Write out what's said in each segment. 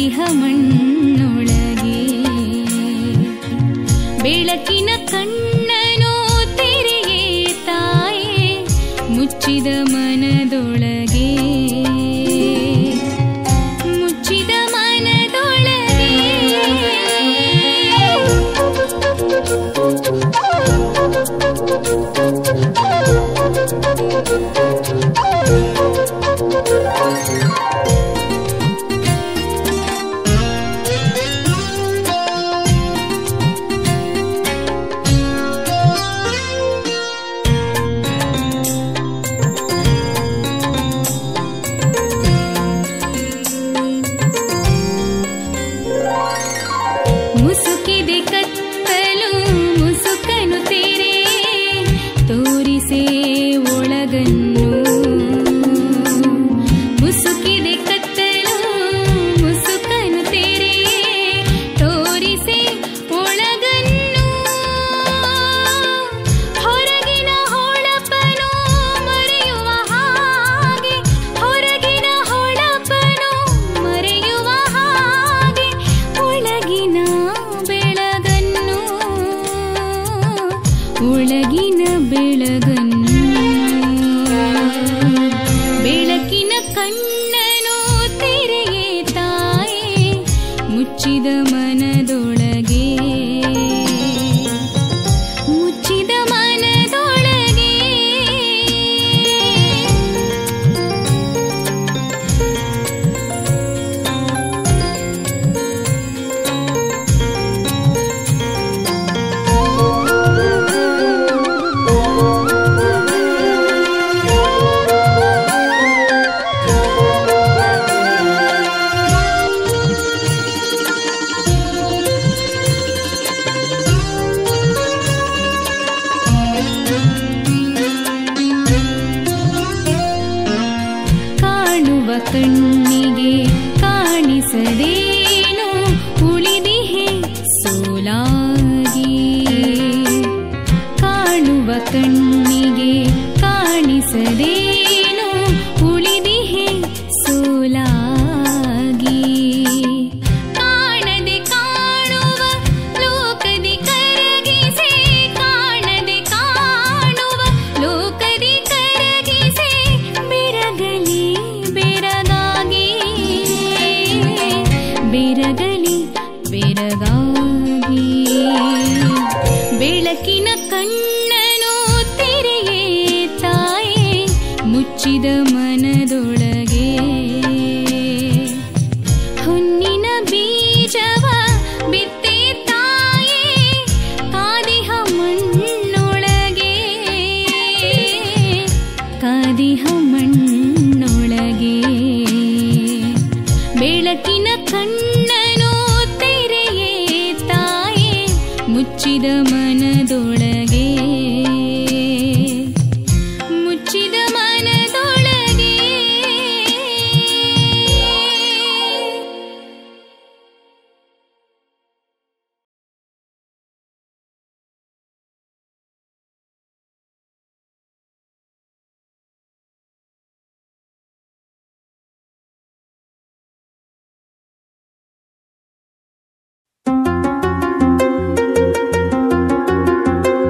ಕಾದಿಹ ಮಣ್ಣೊಳಗೆ ಬೆಳಕಿನ ಕಣ್ಣನು ತೆರೆಯೇ ತಾಯೇ ಮುಚ್ಚಿದ ಮನದೊಳಗೆ ಮುಚ್ಚಿದ ಮನದೊಳಗೆ ಮುಸುಕಿದೆ ಕತ್ತಲು ಮುಸುಕನು ತೆರೆ ತೋರಿಸೆ ಒಳಗನ್ನು ಮುಸುಕಿದೆ ಕತ್ತಲು ಮುಸುಕನು ತೆರೆ ತೋರಿಸೆ ಒಳಗನ್ನು ಹೊರಗಿನ ಹೊಳಪನು ಮರೆಯುವ ಹಾಗೆ ಹೊರಗಿನ ಹೊಳಪನು ಮರೆಯುವ ಹಾಗೆ ಒಳಗಿನ ಬೆಳಗನ್ನು ಒಳಗಿನ ಬೆಳಗನ್ನು ಬೆಳಕಿನ ಕಣ್ಣನು ತೆರೆಯೇ ತಾಯೇ ಮುಚ್ಚಿದ ಮನದೊಳಗೆ ಮುಚ್ಚಿದ ಮನದೊಳಗೆ ಕಾಣುವ ಕಣ್ಣಿಗೆ ಕಾಣಿಸದೇನು ಉಳಿದಿಹೆ ಸೋಲಾಗಿ ಕಾಣುವ ಕಣ್ಣಿಗೆ ಕಾಣಿಸದೇನು ಉಳಿದಿಹೆ ಸೋಲಾಗಿ ಕಾಣದೆ ಕಾಣುವ ಲೋಕದಿ ಕರಗಿಸೆ ಕಾಣದೆ ಕಾಣುವ ಲೋಕದಿ ಕರಗಿಸೆ ಬೆರಗಲಿ ಬೆರಗಾಗಿ ಬೆರಗಲಿ ಬೆರಗಾಗಿ ಬೆಳಕಿನ ಕಣ್ಣನು ತೆರೆಯೇ ತಾಯೇ ಮುಚ್ಚಿದ ಮನದೊಳಗೆ ಹೊನ್ನಿನ ಬೀಜವ ಬಿತ್ತೆ ತಾಯೇ ಕಾದಿಹ ಮಣ್ಣೊಳಗೆ ಕಾದಿಹ ಮಣ್ಣೊಳಗೆ ಬೆಳಕಿನ ಕಣ್ಣನು ತೆರೆಯೇ ತಾಯೇ ಮುಚ್ಚಿದ ಮನದೊಳಗೆ ಮುಚ್ಚಿದ ಮನದೊಳಗೆ ಿ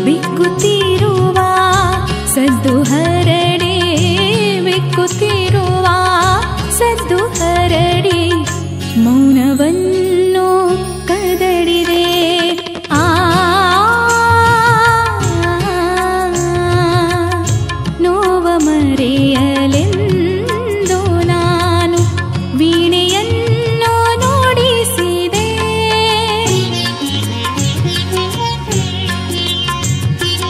ಬಿಕ್ಕುತ್ತಿರುವ ಸದ್ದು ಹರಡೆ ಬಿಕ್ಕುತ್ತಿರುವ ಸದ್ದು ಹರಡಿ ಮೌನವನ್ನು ಕದಡಿದೆ ಆ ನೋವ ಮರೆಯಲೆಂದು ನಾನು ವೀಣೆಯನ್ನು ನುಡಿಸಿದೆ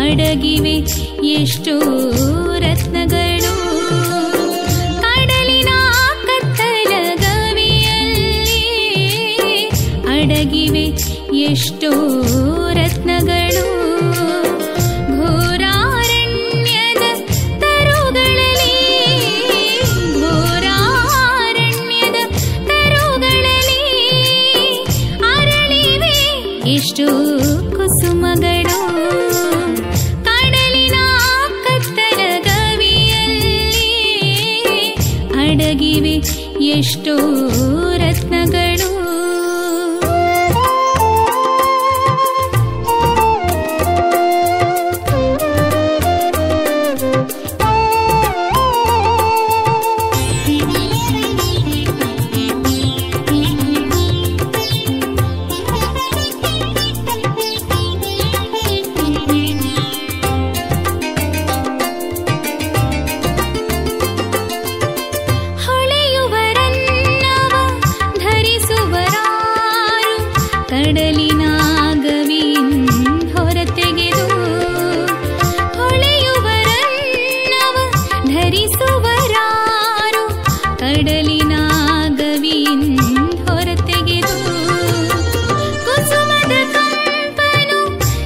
ಅಡಗಿವೆ ಎಷ್ಟು ರತ್ನಗಳು ಕಡಲಿನ ಕತ್ತಲ ಗವಿಯಲ್ಲಿ ಅಡಗಿವೆ ಎಷ್ಟು ರತ್ನಗಳು ಘೋರಾರಣ್ಯದ ತರುಗಳಲ್ಲಿ ಘೋರಾರಣ್ಯದ ತರುಗಳಲ್ಲಿ ಅರಳಿವೆ ಎಷ್ಟು ಕುಸುಮಗಳು ಕಡಲಿನ ಕತ್ತಲ ಗವಿಯಲ್ಲಿ ಅಡಗಿವೆ ಎಷ್ಟು ರತ್ನಗಳು ಹೊಳೆಯುವರನ್ನವ ಧರಿಸುವರಾರು ಕಡಲಿನ ಗವಿಯಿಂದ ಹೊರತೆಗೆದು ಹೊಳೆಯುವರನ್ನವ ಧರಿಸುವರಾರು ಕಡಲಿನ ಗವಿಯಿಂದ ಹೊರತೆಗೆದು ಕುಸುಮದ ಕಂಪನು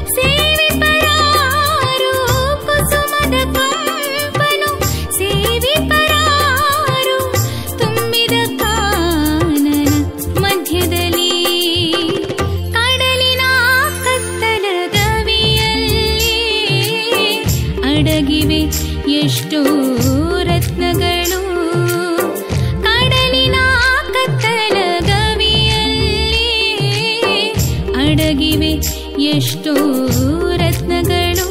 ಸೇವಿಪರಾರು ಕುಸುಮದ ಕಂಪನು ಸೇವಿಪರಾರು ತುಂಬಿದ ಕಾನನ ಮಧ್ಯದಲ್ಲಿ ಕಡಲಿನ ಕತ್ತಲ ಗವಿಯಲ್ಲಿ ಅಡಗಿವೆ ಎಷ್ಟು ರತ್ನಗಳು ಕಡಲಿನ ಕತ್ತಲ ಗವಿಯಲ್ಲಿ ಅಡಗಿವೆ ಎಷ್ಟು ರತ್ನಗಳು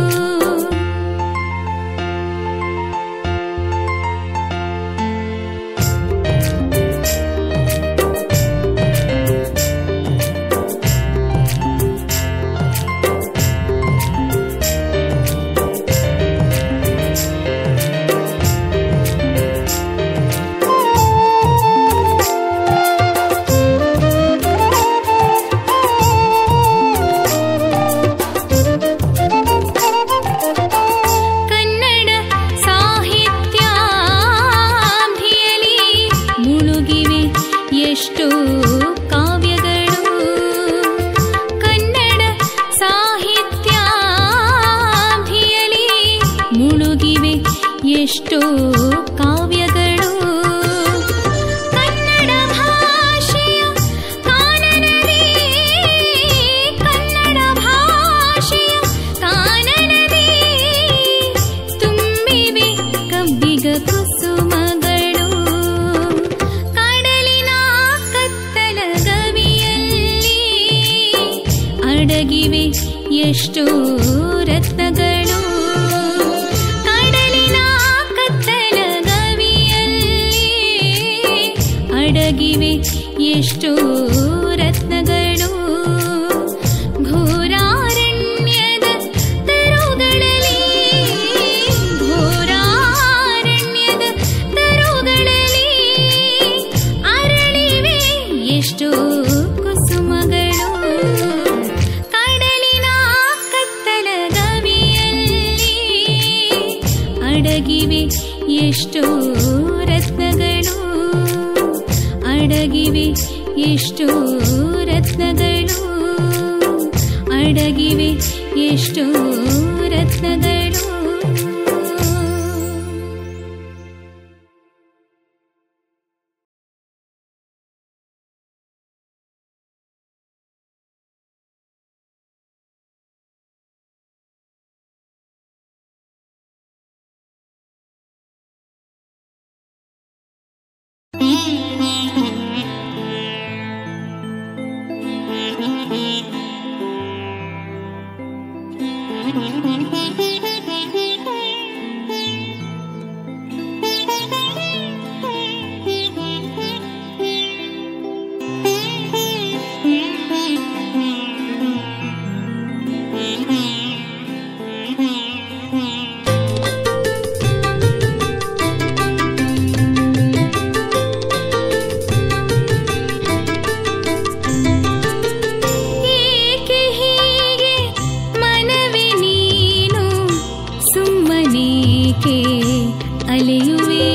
ಕನ್ನಡ ಸಾಹಿತ್ಯಾಭಿಯಲಿ ಮುಳುಗಿವೆ ಎಷ್ಟು ಕಾವ್ಯಗಳು ಕನ್ನಡ ಸಾಹಿತ್ಯಾಭಿಯಲಿ ಮುಳುಗಿವೆ ಎಷ್ಟು ಕಾವ್ಯಗಳು ಕನ್ನಡ ಭಾಷೆಯ ಕಾನನವೇ ಕನ್ನಡ ಭಾಷೆಯ ಕಾನನವೇ ತುಂಬಿವೆ ಕಬ್ಬಿಗ ಕುಸುಮಗಳು ಕಡಲಿನ ಕತ್ತಲ ಗವಿಯಲ್ಲಿ ಅಡಗಿವೆ ಎಷ್ಟು ರತ್ನಗಳು ಕಡಲಿನ ಕತ್ತಲ ಗವಿಯಲ್ಲಿ ಅಡಗಿವೆ ಎಷ್ಟು ರತ್ನಗಳು ಘೋರಾರಣ್ಯದ ತರುಗಳಲ್ಲಿ ಘೋರಾರಣ್ಯದ ತರುಗಳಲ್ಲಿ ಅರಳಿವೆ ಎಷ್ಟು ಕುಸುಮಗಳು ಕಡಲಿನ ಕತ್ತಲ ಗವಿಯಲ್ಲಿ ಅಡಗಿವೆ ಎಷ್ಟು ರತ್ನಗಳು ಅಡಗಿವೆ ಎಷ್ಟು ರತ್ನಗಳು ಅಡಗಿವೆ ಎಷ್ಟು ರತ್ನಗಳು ಏಕೆ ಹೀಗೆ ಮನವೇ ನೀ ಸುಮ್ಮನೇಕೆ ಅಲೆಯುವೆ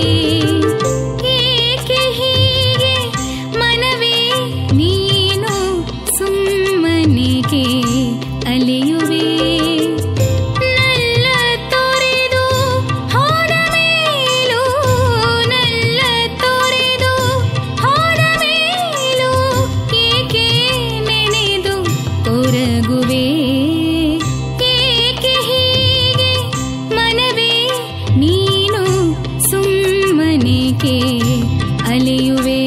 ಏಕೆ ಹೀಗೆ ಮನವೇ ನೀನು ಸುಮ್ಮನೇಕೆ ಅಲೆಯುವೆ ನಲ್ಲ ತೊರೆದು ಹೋದ ಮೇಲೂ ನಲ್ಲ ತೊರೆದು ಹೋದ ಮೇಲೂ ಏಕೆ ನೆನೆದು ಕೊರಗುವೆ ಏಕೆ ಹೀಗೆ ಮನವೇ ನೀನು ಸುಮ್ಮನೇಕೆ ಅಲೆಯುವೆ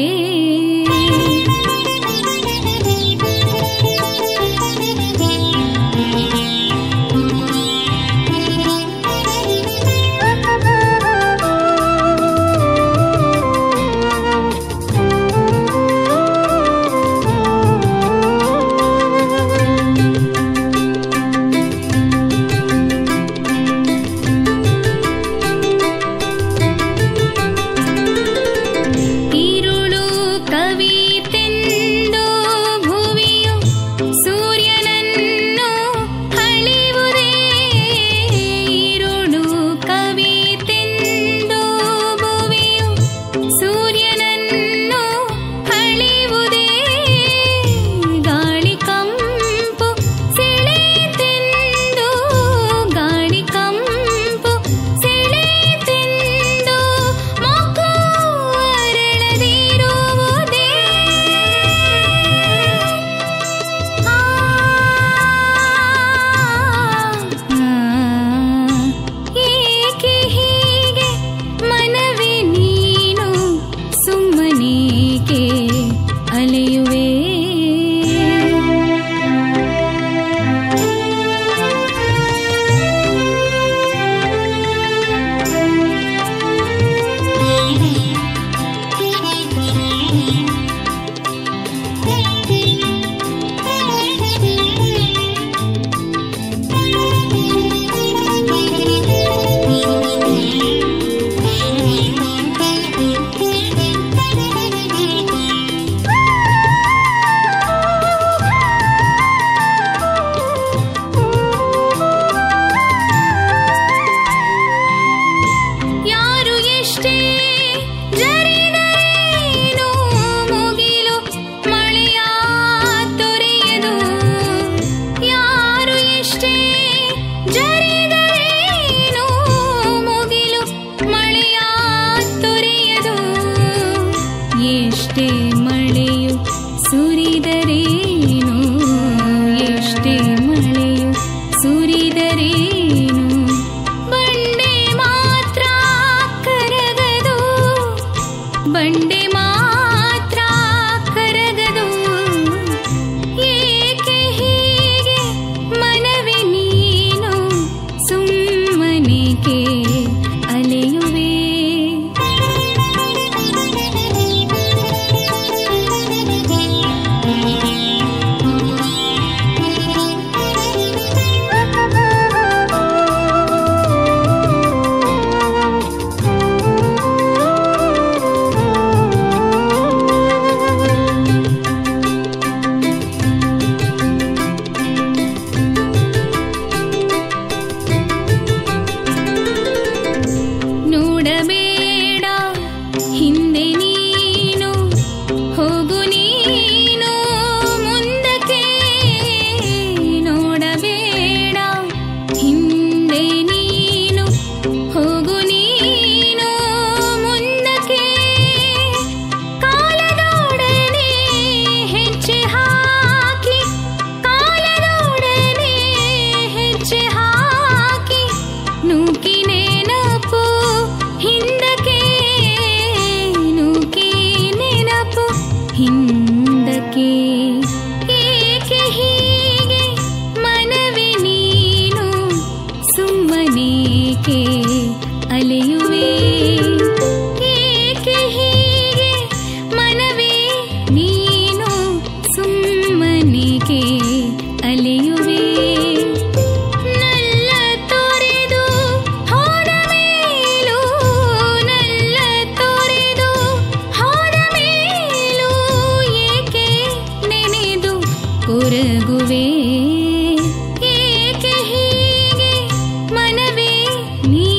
ಈರುಳು ಕವಿತೆಂದು ಭುವಿಯು ಸೂರ್ಯನನ್ನು ಅಳಿವುದೇ ಈರುಳು ಕವಿತೆಂದು ಭುವಿಯು ಸೂರ್ಯನನ್ನು ಅಳಿವುದೇ ಗಾಳಿ ಕಂಪು ಸೆಳೆತೆಂದು ಗಾಳಿ ಕಂಪು ಸೆಳೆತೆಂದು ಮೊಗ್ಗು ಅರಳದಿರುವುದೇ ಆ, ಏಕೆ ಹೀಗೆ ಮನವೇ ನೀನು ಸುಮ್ಮನೇಕೆ ಅಲೆಯುವೆ ಯಾರು ಎಷ್ಟೇ ಜರಿದರೇನು ಮುಗಿಲು ಮಳೆಯ ತೊರೆಯದು ಯಾರು ಎಷ್ಟೇ ಜರಿದರೇನು ಮುಗಿಲು ಮಳೆಯ ತೊರೆಯದು ಎಷ್ಟೇ ಮಳೆಯು ಸುರಿದರೇನು ಎಷ್ಟೇ ಮಳೆಯು ಸುರಿದರೇನು ಬಂಡೆ ಮಾತ್ರ ಕರಗದು ಬಂಡೆ ಮಾತ್ರ ಕರಗದು ಏಕೆ ಹೀಗೆ ಮನವೇ ನೀನು ಸುಮ್ಮನೇಕೆ ಅಲೆಯುವೆ ನೋಡಬೇಡ ಹಿಂದೆ ನೀನು ಹೋಗು ನೀನು ಮುಂದಕ್ಕೆ ನೋಡಬೇಡ ಹಿಂದೆ ನೀನು ಹೋಗು ನೀನು ಮುಂದಕ್ಕೆ ಕಾಲದೊಡನೆ ಹೆಜ್ಜೆ ಹಾಕಿ ಕಾಲದೊಡನೆ ಹೆಜ್ಜೆ ಹಾಕಿ ನೂಕಿ ನೆನಪು ಹಿಂದಕ್ಕೆ ನೂಕಿ ನೆನಪು ಹಿಂದಕ್ಕೆ ಏಕೆ ಹೀಗೆ ಮನವೇ ನೀನು ಸುಮ್ಮನೇಕೆ ಅಲೆಯುವೆ ಏಕೆ ಹೀಗೆ ಮನವೇ ನೀನು ಸುಮ್ಮನೇಕೆ ಅಲೆಯುವೆ ನಲ್ಲ ತೊರೆದು ಹೋದ ಮೇಲೂ ನಲ್ಲ ತೊರೆದು ಹೋದ ಮೇಲೂ ಏಕೆ ನೆನೆದು ಕೊರಗುವೆ ಏಕೆ ಹೀಗೆ ಮನವೇ ನೀ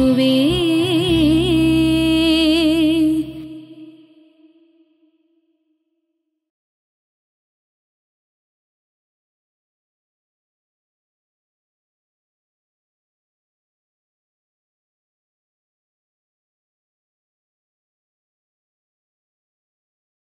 ಕಾಯುವೆ